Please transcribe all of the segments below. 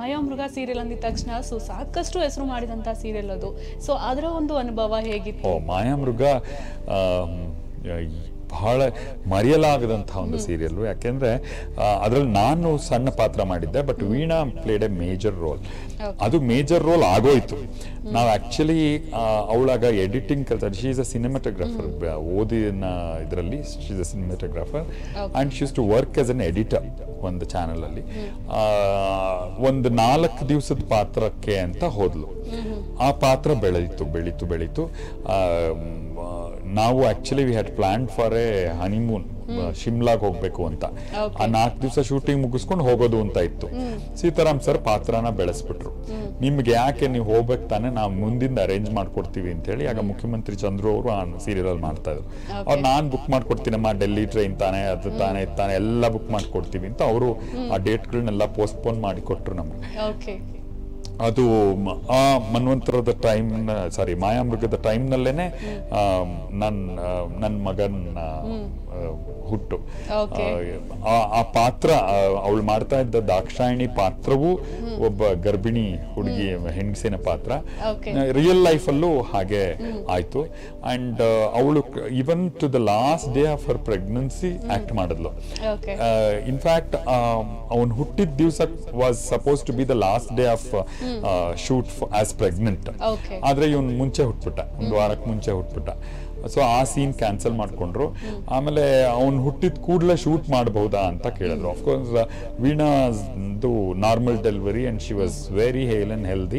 ಮಾಯಾಮೃಗ serial ಅಂದಿದ ತಕ್ಷಣ so ಸಾಕಷ್ಟು ಹೆಸರು ಮಾಡಿದಂಥ ಸೀರಿಯಲ್ ಅದು ಸೊ ಅದರ ಒಂದು ಅನುಭವ ಹೇಗಿತ್ತು ಓ ಮಾಯಾಮೃಗ ಆಮ್, ಈ ಬಹಳ ಮರೆಯಲಾಗದಂತಹ ಒಂದು ಸೀರಿಯಲ್ ಯಾಕೆಂದ್ರೆ ಅದರಲ್ಲಿ ನಾನು ಸಣ್ಣ ಪಾತ್ರ ಮಾಡಿದ್ದೆ but Veena played a major role ಅದು ಮೇಜರ್ ರೋಲ್ ಆಗೋಯ್ತು ನಾವು ಆಕ್ಚುಲಿ ಅವಳಾಗ ಎಡಿಟಿಂಗ್ ಕಲ್ತ ಶಿ ಇಸ್ ಅ ಸಿನಿಮಾಟೋಗ್ರಾಫರ್ ಓದಿನ ಇದರಲ್ಲಿ she is a cinematographer and she's to work as an editor ಒಂದು ಚಾನಲ್ ಅಲ್ಲಿ ಆ, ಒಂದು ನಾಲ್ಕು ದಿವಸದ ಪಾತ್ರಕ್ಕೆ ಅಂತ ಹೋದ್ಲು ಆ ಪಾತ್ರ ಬೆಳೀತು ಬೆಳೀತು ಬೆಳೀತು ಆ, ಮ್, ಆ, ನಾವು actually we had plan for a honeymoon ಶಿಮ್ಲಾಗ್ ಹೋಗ್ಬೇಕು ಅಂತ ಆ ನಾಲ್ಕು ದಿವಸ ಶೂಟಿಂಗ್ ಮುಗಿಸ್ಕೊಂಡು ಹೋಗೋದು ಅಂತ ಇತ್ತು ಸೀತಾರಾಮ್ ಸರ್ ಪಾತ್ರನ ಬೆಳೆಸ್ಬಿಟ್ರು ನಿಮ್ಗೆ ಯಾಕೆ ನೀವು ಹೋಗ್ಬೇಕು ತಾನೆ ನಾವು ಮುಂದಿಂದ ಅರೇಂಜ್ ಮಾಡ್ಕೊಡ್ತೀವಿ ಅಂತ ಹೇಳಿ ಆಗ ಮುಖ್ಯಮಂತ್ರಿ ಚಂದ್ರು ಅವರು ಆ ಸೀರಿಯಲ್ ಅಲ್ಲಿ ಮಾಡ್ತಾ ಇದ್ರು ಅವ್ರು ನಾನ್ ಬುಕ್ ಮಾಡ್ಕೊಡ್ತೀನಮ್ಮ ಡೆಲ್ಲಿ ಟ್ರೈನ್ ತಾನೆ ಅದು ತಾನೆ ಇದು ತಾನೆ ಎಲ್ಲ ಬುಕ್ ಮಾಡ್ಕೊಡ್ತೀವಿ ಅಂತ ಅವರು ಆ ಡೇಟ್ಗಳನ್ನೆಲ್ಲ ಪೋಸ್ಟ್ಪೋನ್ ಮಾಡಿ ಕೊಟ್ರು ನಮ್ಗೆ ಓಕೆ ಅದು ಮ- ಆ ಮನ್ವಂತರದ ಟೈಮ್ ಸಾರಿ ಮಾಯಾಮೃಗದ ಟೈಮ್ನಲ್ಲೇನೆ ನನ್ನ ನನ್ನ ಮಗನ ಆ, ಹುಟ್ಟು Okay. ಆ, ಆ ಪಾತ್ರ ಅವಳು ಮಾಡ್ತಾ ಇದ್ದ ದಾಕ್ಷಾಯಿಣಿ ಪಾತ್ರವು ಒಬ್ಬ ಗರ್ಭಿಣಿ ಹುಡುಗಿ ಹೆಂಗಸಿನ ಪಾತ್ರ Okay. ರಿಯಲ್ ಲೈಫಲ್ಲೂ ಹಾಗೆ ಆಯ್ತು ಅಂಡ್ ಅವಳು even to the last day of her pregnancy act ಮಾಡಿದ್ಲು ಓಕೆ ಇನ್ಫ್ಯಾಕ್ಟ್ ಅವನ್ ಹುಟ್ಟಿದ ದಿವಸ was supposed to be the last day of shoot as pregnant Okay. ಆದ್ರೆ ಇವನ್ ಮುಂಚೆ ಹುಟ್ಬಿಟ್ಟ ಒಂದು ವಾರಕ್ಕೆ ಮುಂಚೆ ಹುಟ್ಬಿಟ್ಟ ಸೊ ಆ ಸೀನ್ ಕ್ಯಾನ್ಸಲ್ ಮಾಡ್ಕೊಂಡ್ರು ಆಮೇಲೆ ಅವ್ನು ಹುಟ್ಟಿದ ಕೂಡಲೇ ಶೂಟ್ ಮಾಡಬಹುದಾ ಅಂತ ಕೇಳಿದ್ರು ಅಫ್ಕೋರ್ಸ್ ವೀಣಾದು normal delivery and she was very hale and healthy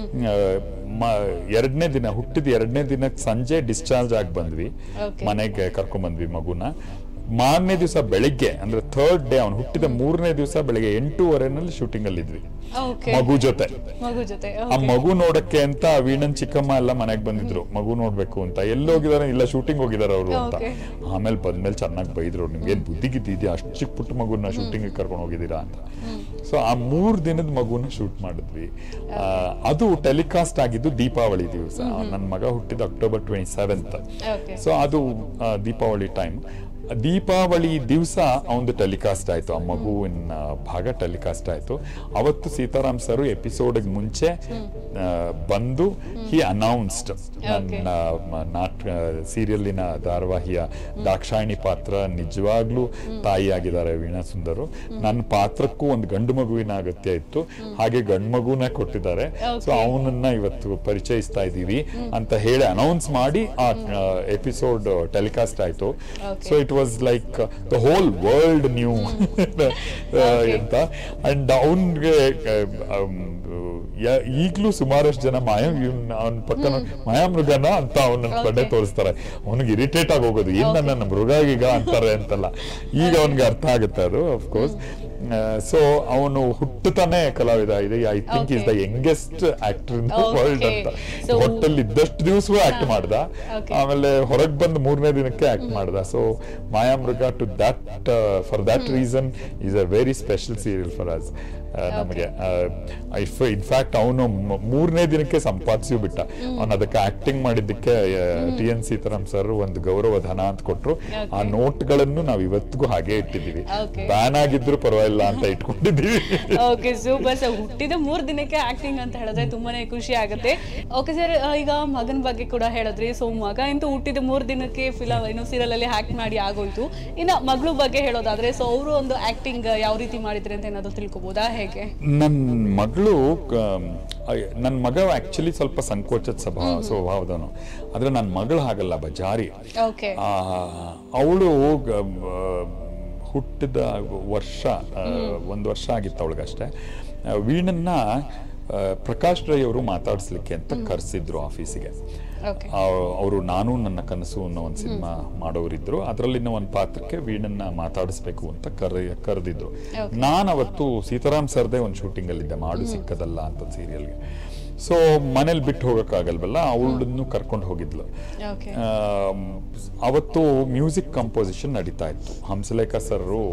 ಎರಡನೇ ದಿನ ಹುಟ್ಟಿದ ಎರಡನೇ ದಿನಕ್ಕೆ ಸಂಜೆ ಡಿಸ್ಚಾರ್ಜ್ ಆಗಿ ಬಂದ್ವಿ Okay. ಮನೆಗೆ ಕರ್ಕೊಂಡ್ ಬಂದ್ವಿ ಮಗುನ ಮಾರನೇ ದಿವಸ ಬೆಳಿಗ್ಗೆ ಅಂದ್ರೆ ಥರ್ಡ್ ಡೇ ಅವ್ನು ಹುಟ್ಟಿದ ಮೂರನೇ ದಿವಸ ಬೆಳಿಗ್ಗೆ ಎಂಟೂವರೆನಲ್ಲಿ ಶೂಟಿಂಗ್ ಅಲ್ಲಿ ಇದ್ವಿ ಓಕೆ ಮಗು ಜೊತೆ ಮಗು ಜೊತೆ ಆ okay. ಮಗು ನೋಡಕ್ಕೆ ಅಂತ ವೀಣನ್ ಚಿಕ್ಕಮ್ಮ ಎಲ್ಲ ಮನೆಗೆ ಬಂದಿದ್ರು ಮಗು ನೋಡ್ಬೇಕು ಅಂತ ಎಲ್ಲಿ ಹೋಗಿದಾರೆ ಇಲ್ಲ ಶೂಟಿಂಗ್ ಹೋಗಿದಾರೆ ಅವರು ಅಂತ Okay. ಆಮೇಲೆ ಬಂದ್ಮೇಲೆ ಚೆನ್ನಾಗಿ ಬೈದ್ರು ನಿಮ್ಗೆ ಏನ್ ಬುದ್ಧಿ ಗಿದ್ದಿದ್ಯಾ ಅಷ್ಟು ಚಿಕ್ಕ ಪುಟ್ಟ ಮಗುನ ಶೂಟಿಂಗ್ ಕರ್ಕೊಂಡು ಹೋಗಿದ್ದೀರಾ ಅಂತ ಸೊ ಆ ಮೂರ್ ದಿನದ ಮಗುನ ಶೂಟ್ ಮಾಡಿದ್ವಿ ಆ, ಅದು ಟೆಲಿಕಾಸ್ಟ್ ಆಗಿದ್ದು ದೀಪಾವಳಿ ದಿವಸ ನನ್ನ ಮಗ ಹುಟ್ಟಿದ October twenty seventh Okay. So ಅದು ಆ, ದೀಪಾವಳಿ ಟೈಮ್ ದೀಪಾವಳಿ ದಿವಸ ಅವನದು ಟೆಲಿಕಾಸ್ಟ್ ಆಯ್ತು ಆ ಮಗುವಿನ ಭಾಗ ಟೆಲಿಕಾಸ್ಟ್ ಆಯ್ತು ಅವತ್ತು ಸೀತಾರಾಮ್ ಸರ್ ಎಪಿಸೋಡ್ ಮುಂಚೆ ಆ, ಬಂದು ಹಿ ಅನೌನ್ಸ್ಡ್ ನನ್ನ ಮ- ನಾಟಕ ಸೀರಿಯಲ್ಲಿನ ಧಾರಾವಾಹಿಯ ದಾಕ್ಷಾಯಿಣಿ ಪಾತ್ರ ನಿಜವಾಗ್ಲೂ ತಾಯಿಯಾಗಿದ್ದಾರೆ ವೀಣಾ ಸುಂದರು ನನ್ನ ಪಾತ್ರಕ್ಕೂ ಒಂದು ಗಂಡು ಮಗುವಿನ ಅಗತ್ಯ ಇತ್ತು ಹಾಗೆ ಗಂಡು ಮಗುನ ಕೊಟ್ಟಿದ್ದಾರೆ ಸೊ ಅವನನ್ನ ಇವತ್ತು ಪರಿಚಯಿಸ್ತಾ ಇದ್ದೀವಿ ಅಂತ ಹೇಳಿ ಅನೌನ್ಸ್ ಮಾಡಿ ಆ ಎಪಿಸೋಡ್ ಟೆಲಿಕಾಸ್ಟ್ ಆಯ್ತು so it was like the whole world new ಅಂತ ಅಂಡ್ ಅವನ್ಗೆ ಈಗಲೂ ಸುಮಾರಷ್ಟು ಜನ ಮಾಯ ಅವನ ಪಕ್ಕನ ಮಾಯಾಮೃಗನ ಅಂತ ಅವನ ಕಡೆ ತೋರಿಸ್ತಾರೆ ಅವನಿಗೆ ಇರಿಟೇಟ್ ಆಗಿ ಹೋಗೋದು ಏನ್ ನನ್ನ ಮೃಗ ಈಗ ಅಂತಾರೆ ಅಂತಲ್ಲ ಈಗ ಅವನ್ಗೆ ಅರ್ಥ ಆಗುತ್ತೆ ಅದು ಅಫ್ಕೋರ್ಸ್ ಸೊ ಅವನು ಹುಟ್ಟುತ್ತಾನೆ ಕಲಾವಿದ ಇದೆ I think is the Okay. Youngest actor in the Okay. World ಅಂತ So- ಹೊಟ್ಟಲ್ಲಿ ಇದ್ದಷ್ಟು ದಿವಸವೂ ಆಕ್ಟ್ ಮಾಡ್ದ Okay. ಆಮೇಲೆ ಹೊರಗೆ ಬಂದು ಮೂರನೇ ದಿನಕ್ಕೆ ಆಕ್ಟ್ ಮಾಡ್ದ so Mayamruga to that for that reason is a very special serial for us ನಮಗೆ ಇನ್ಫ್ಯಾಕ್ಟ್ ಅವನು ಮೂರನೇ ದಿನಕ್ಕೆ ಸಂಪಾದಿಸಿ ಬಿಟ್ಟ ಅವನು ಅದಕ್ಕೆ ಆಕ್ಟಿಂಗ್ ಮಾಡಿದ್ದಕ್ಕೆ ಟಿ ಎನ್ ಸೀತಾರಾಮ್ ಸರ್ ಒಂದು ಗೌರವ ಧನ ಅಂತ ಕೊಟ್ರು ಆ Okay. ನೋಟ್ಗಳನ್ನು ನಾವು ಇವತ್ತಿಗೂ ಹಾಗೆ ಇಟ್ಟಿದ್ದೀವಿ Okay. ಬ್ಯಾನ್ ಆಗಿದ್ರು ಪರವಾಗಿಲ್ಲ ಅಂತ ಇಟ್ಕೊಂಡಿದ್ದೀವಿ ಓಕೆ ಸೂಪರ್ ಸರ್ ಹುಟ್ಟಿದ ಮೂರ್ ದಿನಕ್ಕೆ ಆಕ್ಟಿಂಗ್ ಅಂತ ಹೇಳಿದ್ರೆ ತುಂಬಾನೇ ಖುಷಿ ಆಗುತ್ತೆ ಓಕೆ ಸರ್ ಈಗ ಮಗನ ಬಗ್ಗೆ ಕೂಡ ಹೇಳಿದ್ರಿ ಸೊ ಮಗ ಅಂತೂ ಹುಟ್ಟಿದ ಮೂರ್ ದಿನಕ್ಕೆ ಫಿಲಮ್ ಏನು ಸೀರಿಯಲ್ ಅಲ್ಲಿ ಆಕ್ಟ್ ಮಾಡಿ ಆಗೋಯ್ತು ಇನ್ನ ಮಗಳ ಬಗ್ಗೆ ಹೇಳೋದಾದ್ರೆ ಸೊ ಅವರು ಒಂದು ಆಕ್ಟಿಂಗ್ ಯಾವ ರೀತಿ ಮಾಡಿದ್ರಿ ಅಂತ ಏನಾದ್ರು ತಿಳ್ಕೊಬೋದಾ ಹೇಗೆ ನನ್ನ ಮಗಳು ನನ್ನ ಮಗ ಆಕ್ಚುಲಿ ಸ್ವಲ್ಪ ಸಂಕೋಚದ ಸ್ವಭಾವ ಸ್ವಭಾವದವನು ಆದ್ರೆ ನನ್ನ ಮಗಳು ಹಾಗಲ್ಲ ಬಜಾರಿ ಓಕೆ ಅವಳು ಹುಟ್ಟಿದ ವರ್ಷ ಆ, ಒಂದು ವರ್ಷ ಆಗಿತ್ತು ಅವಳಿಗಷ್ಟೇ ಆ, ವೀಣನ್ನ ಆ, ಪ್ರಕಾಶ್ ರೈ ಅವರು ಮಾತಾಡಿಸ್ಲಿಕ್ಕೆ ಅಂತ ಕರೆಸಿದ್ರು ಆಫೀಸಿಗೆ ಓಕೆ ಅವರು ನಾನು ನನ್ನ ಕನಸು ಅನ್ನೋ ಒಂದು ಸಿನಿಮಾ ಮಾಡೋರಿದ್ರು ಅದರಲ್ಲಿನ ಒಂದು ಪಾತ್ರಕ್ಕೆ ವೀಣನ್ನ ಮಾತಾಡಿಸ್ಬೇಕು ಅಂತ ಕರೆ ಕರೆದಿದ್ರು Okay. ನಾನು ಅವತ್ತು ಸೀತಾರಾಮ್ ಸರ್ದೇ ಒಂದು ಶೂಟಿಂಗ್ ಅಲ್ಲಿದ್ದೆ ಮಾಡು ಸಿಕ್ಕದಲ್ಲ ಅಂತ ಸೀರಿಯಲ್ಗೆ ಸೊ ಮನೇಲಿ ಬಿಟ್ಟು ಹೋಗೋಕ್ಕಾಗಲ್ವಲ್ಲ ಅವಳನ್ನು ಕರ್ಕೊಂಡು ಹೋಗಿದ್ಲು ಓಕೆ ಆಮ್, ಅವತ್ತು ಮ್ಯೂಸಿಕ್ ಕಂಪೋಸಿಷನ್ ನಡೀತಾ ಇತ್ತು ಹಂಸಲೇಖ ಸರ್ರು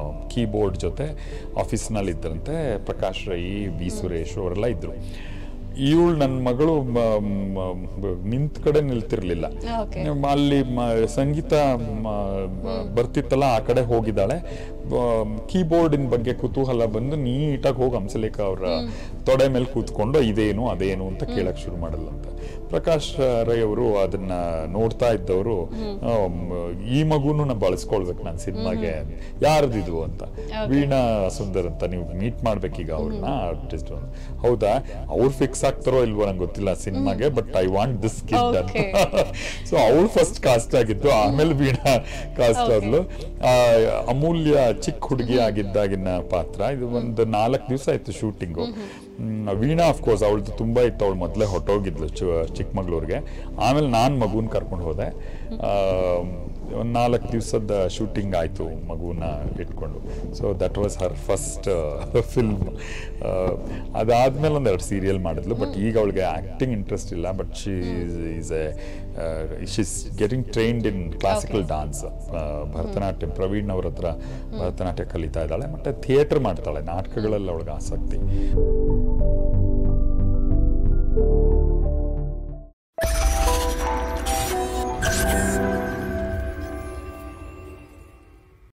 ಕೀಬೋರ್ಡ್ ಜೊತೆ ಆಫೀಸ್ನಲ್ಲಿ ಇದ್ದರಂತೆ ಪ್ರಕಾಶ್ ರೈ ಬಿ ಸುರೇಶ್ ಅವರೆಲ್ಲ ಇದ್ರು ಇವಳು ನನ್ನ ಮಗಳು ಮ- ಮ- ಮ- ನಿಂತ ಕಡೆ ನಿಲ್ತಿರ್ಲಿಲ್ಲ ಓಕೆ ಮ- ಅಲ್ಲಿ ಮ- ಸಂಗೀತ ಮ- ಬರ್ತಿತ್ತಲ್ಲ ಆ ಕಡೆ ಹೋಗಿದ್ದಾಳೆ ಕೀಬೋರ್ಡಿನ ಬಗ್ಗೆ ಕುತೂಹಲ ಬಂದು ನೀಟಾಗಿ ಹೋಗಿ ಹಂಸಲೇಖ ಅವರ ತೊಡೆ ಮೇಲೆ ಕೂತ್ಕೊಂಡು ಇದೇನು ಅದೇನು ಅಂತ ಕೇಳಕ್ ಶುರು ಮಾಡಲ್ಲಂತೆ ಪ್ರಕಾಶ್ ರೈ ಅವರು ಅದನ್ನ ನೋಡ್ತಾ ಇದ್ದವರು ಈ ಮಗುನು ನಾ ಬಳಸ್ಕೊಳ್ಬೇಕು ನಾನು ಸಿನಿಮಾಗೆ ಯಾರ್ದಿದು ಅಂತ ವೀಣಾ ಸುಂದರ್ ಅಂತ ನೀವು ಮೀಟ್ ಮಾಡ್ಬೇಕೀಗ ಅವ್ರನ್ನ ಆರ್ಟಿಸ್ಟ್ ಹೌದಾ ಅವ್ರು ಫಿಕ್ಸ್ ಆಗ್ತಾರೋ ಇಲ್ವೋ ನಂಗೆ ಗೊತ್ತಿಲ್ಲ ಸಿನಿಮಾಗೆ but I want this kid ಅಂತ Okay. ಸೊ ಅವಳು ಫಸ್ಟ್ ಕಾಸ್ಟ್ ಆಗಿದ್ದು ಆಮೇಲೆ ವೀಣಾ ಕಾಸ್ಟ್ Okay. ಆದ್ಲು ಆ, ಅಮೂಲ್ಯ ಚಿಕ್ಕ ಹುಡುಗಿ ಆಗಿದ್ದಾಗಿನ ಪಾತ್ರ ಇದು ಒಂದು ನಾಲ್ಕು ದಿವಸ ಆಯ್ತು ಶೂಟಿಂಗು ವೀಣಾ ಕೋರ್ಸ್ ಅವಳದು ತುಂಬಾ ಇತ್ತು ಅವಳು ಮೊದಲೇ ಹೊಟ್ಟೋಗಿದ್ಲು ಚು- ಚಿಕ್ಕಮಗಳೂರಿಗೆ ಆಮೇಲೆ ನಾನು ಮಗುನ ಕರ್ಕೊಂಡು ಹೋದೆ ಒಂದು ನಾಲ್ಕು ದಿವಸದ ಶೂಟಿಂಗ್ ಆಯಿತು ಮಗುನ ಇಟ್ಕೊಂಡು so that was her first film ಅದಾದ್ಮೇಲೆ ಒಂದೆರಡು ಸೀರಿಯಲ್ ಮಾಡಿದ್ಲು ಬಟ್ ಈಗ ಅವಳಿಗೆ ಆ್ಯಕ್ಟಿಂಗ್ ಇಂಟ್ರೆಸ್ಟ್ ಇಲ್ಲ but she is a she's getting trained in classical dance Bharatanatyam Praveen ಅವ್ರ ಹತ್ರ ಭರತನಾಟ್ಯ ಕಲಿತಾ ಇದ್ದಾಳೆ ಮತ್ತೆ ಥಿಯೇಟರ್ ಮಾಡ್ತಾಳೆ ನಾಟಕಗಳಲ್ಲಿ ಅವಳಿಗೆ ಆಸಕ್ತಿ